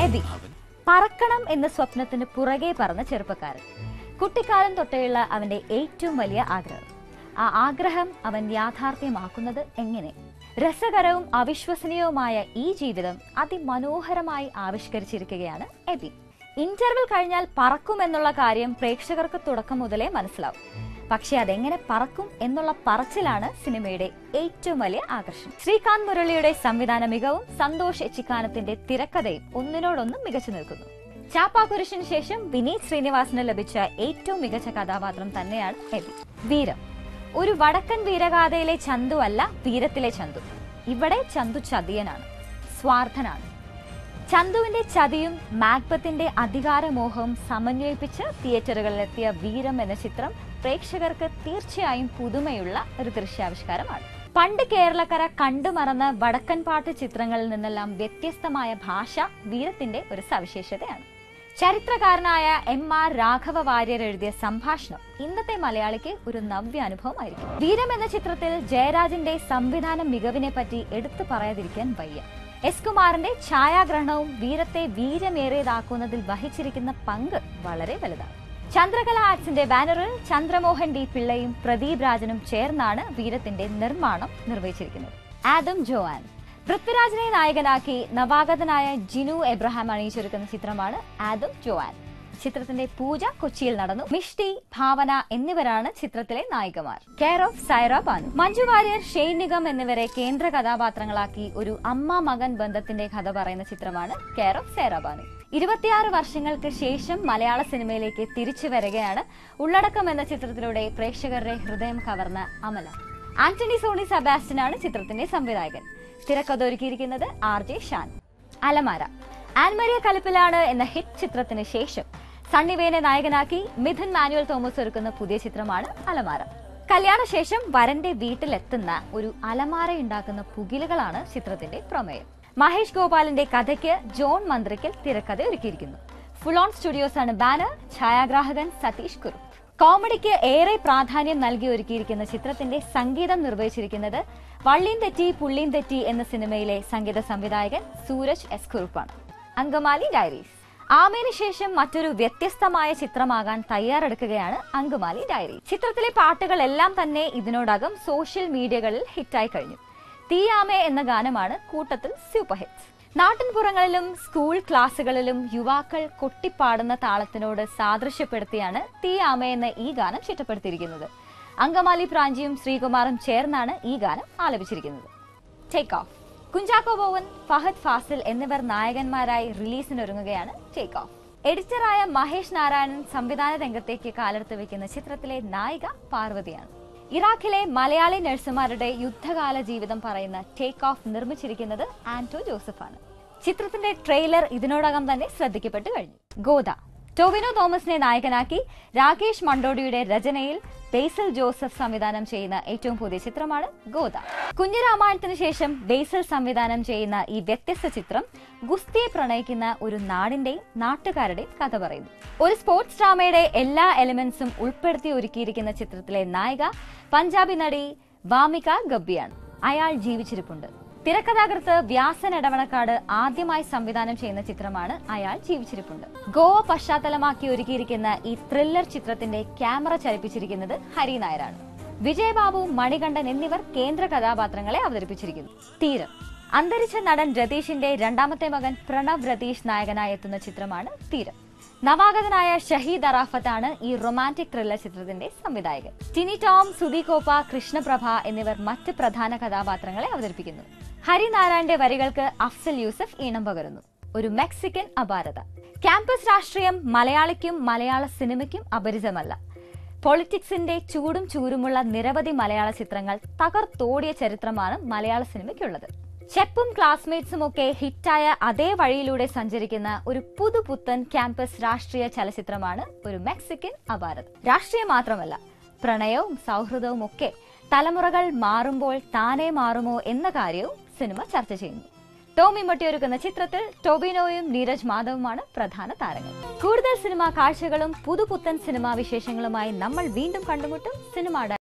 AB പറക്കണം എന്ന സ്വപ്നത്തിന് പുറകെ പറന്ന ചെറുപ്പക്കാരൻ കുട്ടിക്കാലം തൊട്ടേയുള്ള അവന്റെ ഏറ്റവും വലിയ ആഗ്രഹം ആ ആഗ്രഹം അവൻ യാഥാർത്ഥ്യമാക്കുന്നത് എങ്ങനെ രസകരവും അവിശ്വസനീയവുമായ ഈ ജീവിതം അതിമനോഹരമായി ആവിഷ്കരിച്ചിരിക്കുകയാണ് എബി ഇന്റർവെൽ കഴിഞ്ഞാൽ പറക്കുമെന്നുള്ള കാര്യം പ്രേക്ഷകർക്ക് തുടക്കം മുതലേ മനസ്സിലാവും പക്ഷെ അതെങ്ങനെ പറക്കും എന്നുള്ള പറച്ചിലാണ് സിനിമയുടെ ഏറ്റവും വലിയ ആകർഷണം ശ്രീകാന്ത് മുരളിയുടെ സംവിധാന മികവും സന്തോഷ് എച്ചിക്കാനത്തിന്റെ തിരക്കഥയും ഒന്നിനോടൊന്നും മികച്ചു നിൽക്കുന്നു ചാപ്പാക്കുരിശിന് ശേഷം വിനീത് ശ്രീനിവാസന് ലഭിച്ച ഏറ്റവും മികച്ച കഥാപാത്രം തന്നെയാണ് എബി വീരം ഒരു വടക്കൻ വീരഗാഥയിലെ ചന്തു അല്ല വീരത്തിലെ ചന്തു ഇവിടെ ചന്തു ചതിയനാണ് സ്വാർത്ഥനാണ് ചന്തുവിന്റെ ചതിയും മാക്ബത്തിന്റെ അധികാരമോഹവും സമന്വയിപ്പിച്ച് തിയേറ്ററുകളിലെത്തിയ വീരം എന്ന ചിത്രം പ്രേക്ഷകർക്ക് തീർച്ചയായും പുതുമയുള്ള ഒരു ദൃശ്യാവിഷ്കാരമാണ് പണ്ട് കേരളക്കര കണ്ടുമറന്ന വടക്കൻ പാട്ട് ചിത്രങ്ങളിൽ നിന്നെല്ലാം വ്യത്യസ്തമായ ഭാഷ വീരത്തിന്റെ ഒരു സവിശേഷതയാണ് ചരിത്രകാരനായ എം ആർ രാഘവ വാര്യർ എഴുതിയ സംഭാഷണം ഇന്നത്തെ മലയാളിക്ക് ഒരു നവ്യ അനുഭവമായിരിക്കും വീരം എന്ന ചിത്രത്തിൽ ജയരാജന്റെ സംവിധാന മികവിനെ പറ്റി എടുത്തു പറയാതിരിക്കാൻ വയ്യ എസ് കുമാറിന്റെ ഛായാഗ്രഹണവും വീരത്തെ വീരമേറിയതാക്കുന്നതിൽ വഹിച്ചിരിക്കുന്ന പങ്ക് വളരെ വലുതാണ് ചന്ദ്രകല ആർട്സിന്റെ ബാനറിൽ ചന്ദ്രമോഹൻ ഡി പിള്ളയും പ്രദീപ് രാജനും ചേർന്നാണ് വീരത്തിന്റെ നിർമ്മാണം നിർവഹിച്ചിരിക്കുന്നത് ആദം ജോആൻ പൃഥ്വിരാജിനെ നായകനാക്കി നവാഗതനായ ജിനു എബ്രഹാം അണിയിച്ചൊരുക്കുന്ന ചിത്രമാണ് ആദം ജോആൻ ചിത്രത്തിന്റെ പൂജ കൊച്ചിയിൽ നടന്നു മിഷ്ടി ഭാവന എന്നിവരാണ് ചിത്രത്തിലെ നായികമാർ care of Saira Banu Manju Warrier Shane Nigam എന്നിവരെ കേന്ദ്ര കഥാപാത്രങ്ങളാക്കി ഒരു അമ്മ മകൻ ബന്ധത്തിന്റെ കഥ പറയുന്ന ചിത്രമാണ് കെയർ ഓഫ് സൈറ ബാനു ഇരുപത്തിയാറ് വർഷങ്ങൾക്ക് ശേഷം മലയാള സിനിമയിലേക്ക് തിരിച്ചു വരികയാണ് ഉള്ളടക്കം എന്ന ചിത്രത്തിലൂടെ പ്രേക്ഷകരുടെ ഹൃദയം കവർന്ന അമല ആന്റണി സോണി സെബാസ്റ്റ്യനാണ് ചിത്രത്തിന്റെ സംവിധായകൻ തിരക്കഥ ഒരുക്കിയിരിക്കുന്നത് ആർ ജെ ഷാൻ അലമാര ആൻമരിയ കലിപ്പിലാണ് എന്ന ഹിറ്റ് ചിത്രത്തിന് ശേഷം സണ്ണിവേനെ നായകനാക്കി മിഥുൻ മാനുവൽ തോമസ് ഒരുക്കുന്ന പുതിയ ചിത്രമാണ് അലമാര കല്യാണശേഷം വരന്റെ വീട്ടിലെത്തുന്ന ഒരു അലമാര ഉണ്ടാക്കുന്ന പുകിലുകളാണ് ചിത്രത്തിന്റെ പ്രമേയം മഹേഷ് ഗോപാലിന്റെ കഥയ്ക്ക് ജോൺ മന്ത്രിക്കൽ തിരക്കഥ ഒരുക്കിയിരിക്കുന്നു ഫുൾ ഓൺ സ്റ്റുഡിയോസ് ആണ് ബാനർ ഛായാഗ്രാഹകൻ സതീഷ് കുരു കോമഡിക്ക് ഏറെ പ്രാധാന്യം നൽകി ഒരുക്കിയിരിക്കുന്ന ചിത്രത്തിന്റെ സംഗീതം നിർവഹിച്ചിരിക്കുന്നത് വള്ളിയും തെറ്റി പുള്ളിയും തെറ്റി എന്ന സിനിമയിലെ സംഗീത സംവിധായകൻ സൂരജ് എസ് കുറുപ്പാണ് അങ്കമാലി ഡയറീസ് ആമേന് ശേഷം മറ്റൊരു വ്യത്യസ്തമായ ചിത്രമാകാൻ തയ്യാറെടുക്കുകയാണ് അങ്കമാലി ഡയറി ചിത്രത്തിലെ പാട്ടുകളെല്ലാം തന്നെ ഇതിനോടകം സോഷ്യൽ മീഡിയകളിൽ ഹിറ്റായി കഴിഞ്ഞു തീയാമേ എന്ന ഗാനമാണ് കൂട്ടത്തിൽ സൂപ്പർ ഹിറ്റ്സ് നാട്ടിൻപുറങ്ങളിലും സ്കൂൾ ക്ലാസ്സുകളിലും യുവാക്കൾ കൊട്ടിപ്പാടുന്ന താളത്തിനോട് സാദൃശ്യപ്പെടുത്തിയാണ് തീയാമേ എന്ന ഈ ഗാനം ചിട്ടപ്പെടുത്തിയിരിക്കുന്നത് അങ്കമാലി പ്രാഞ്ചിയും ശ്രീകുമാറും ചേർന്നാണ് ഈ ഗാനം ആലപിച്ചിരിക്കുന്നത് ടേക്ക് ഓഫ് കുഞ്ചാക്കോ ബോവൻ ഫഹദ് ഫാസിൽ എന്നിവർ നായകന്മാരായി റിലീസിനൊരുങ്ങുകയാണ് ടേക്ക് ഓഫ് എഡിറ്ററായ മഹേഷ് നാരായണൻ സംവിധാന രംഗത്തേക്ക് കാലെടുത്ത് വെക്കുന്ന ചിത്രത്തിലെ നായിക പാർവതിയാണ് ഇറാഖിലെ മലയാളി നഴ്സുമാരുടെ യുദ്ധകാല ജീവിതം പറയുന്ന ടേക്ക് ഓഫ് നിർമ്മിച്ചിരിക്കുന്നത് ആന്റോ ജോസഫാണ് ചിത്രത്തിന്റെ ട്രെയിലർ ഇതിനോടകം തന്നെ ശ്രദ്ധിക്കപ്പെട്ടു കഴിഞ്ഞു ഗോദ ടോവിനോ തോമസിനെ നായകനാക്കി രാകേഷ് മണ്ടോഡിയുടെ രചനയിൽ ബേസൽ ജോസഫ് സംവിധാനം ചെയ്യുന്ന ഏറ്റവും പുതിയ ചിത്രമാണ് ഗോദ കുഞ്ഞിരാമായണത്തിന് ശേഷം ബേസൽ സംവിധാനം ചെയ്യുന്ന ഈ വ്യത്യസ്ത ചിത്രം ഗുസ്തിയെ പ്രണയിക്കുന്ന ഒരു നാടിന്റെയും നാട്ടുകാരുടെയും കഥ പറയുന്നു ഒരു സ്പോർട്സ് ഡ്രാമയുടെ എല്ലാ എലിമെന്റ്സും ഉൾപ്പെടുത്തി ഒരുക്കിയിരിക്കുന്ന ചിത്രത്തിലെ നായിക പഞ്ചാബി നടി വാമിക ഗബ്ബിയാണ് അയാൾ ജീവിച്ചിരിപ്പുണ്ട് തിരക്കഥാകൃത്ത് വ്യാസൻ എടവണക്കാട് ആദ്യമായി സംവിധാനം ചെയ്യുന്ന ചിത്രമാണ് അയാൾ ജീവിച്ചിരിപ്പുണ്ട് ഗോവ പശ്ചാത്തലമാക്കി ഒരുക്കിയിരിക്കുന്ന ഈ ത്രില്ലർ ചിത്രത്തിന്റെ ക്യാമറ ചലിപ്പിച്ചിരിക്കുന്നത് ഹരി നായരാണ് വിജയബാബു മണികണ്ഠൻ എന്നിവർ കേന്ദ്ര കഥാപാത്രങ്ങളെ അവതരിപ്പിച്ചിരിക്കുന്നു തീരം അന്തരിച്ച നടൻ രതീഷിന്റെ രണ്ടാമത്തെ മകൻ പ്രണവ് രതീഷ് നായകനായി എത്തുന്ന ചിത്രമാണ് തീരം നവാഗതനായ ഷഹീദ് അറാഫത്താണ് ഈ റൊമാന്റിക് ത്രില്ലർ ചിത്രത്തിന്റെ സംവിധായകൻ ടിനി ടോം സുദി കോപ്പ കൃഷ്ണപ്രഭ എന്നിവർ മറ്റ് പ്രധാന കഥാപാത്രങ്ങളെ അവതരിപ്പിക്കുന്നു ഹരിനാരായണന്റെ വരികൾക്ക് അഫ്സൽ യൂസഫ് ഈണം പകരുന്നു ഒരു മെക്സിക്കൻ അപാരത ക്യാമ്പസ് രാഷ്ട്രീയം മലയാളിക്കും മലയാള സിനിമയ്ക്കും അപരിചിതമല്ല പൊളിറ്റിക്സിന്റെ ചൂടും ചൂരുമുള്ള നിരവധി മലയാള ചിത്രങ്ങൾ തകർത്തോടിയ ചരിത്രമാണ് മലയാള സിനിമയ്ക്കുള്ളത് ചെപ്പും ക്ലാസ്മേറ്റ്സും ഒക്കെ ഹിറ്റായ അതേ വഴിയിലൂടെ സഞ്ചരിക്കുന്ന ഒരു പുതുപുത്തൻ ക്യാമ്പസ് രാഷ്ട്രീയ ചലച്ചിത്രമാണ് ഒരു മെക്സിക്കൻ അപാരത് രാഷ്ട്രീയം മാത്രമല്ല പ്രണയവും സൗഹൃദവും ഒക്കെ തലമുറകൾ മാറുമ്പോൾ താനേ മാറുമോ എന്ന കാര്യവും സിനിമ ചർച്ച ചെയ്യുന്നു ടോമി മൊട്ടിയൊരുക്കുന്ന ചിത്രത്തിൽ ടൊബിനോയും നീരജ് മാധവുമാണ് പ്രധാന താരങ്ങൾ കൂടുതൽ സിനിമാ കാഴ്ചകളും പുതുപുത്തൻ സിനിമാ വിശേഷങ്ങളുമായി നമ്മൾ വീണ്ടും കണ്ടുമുട്ടും സിനിമ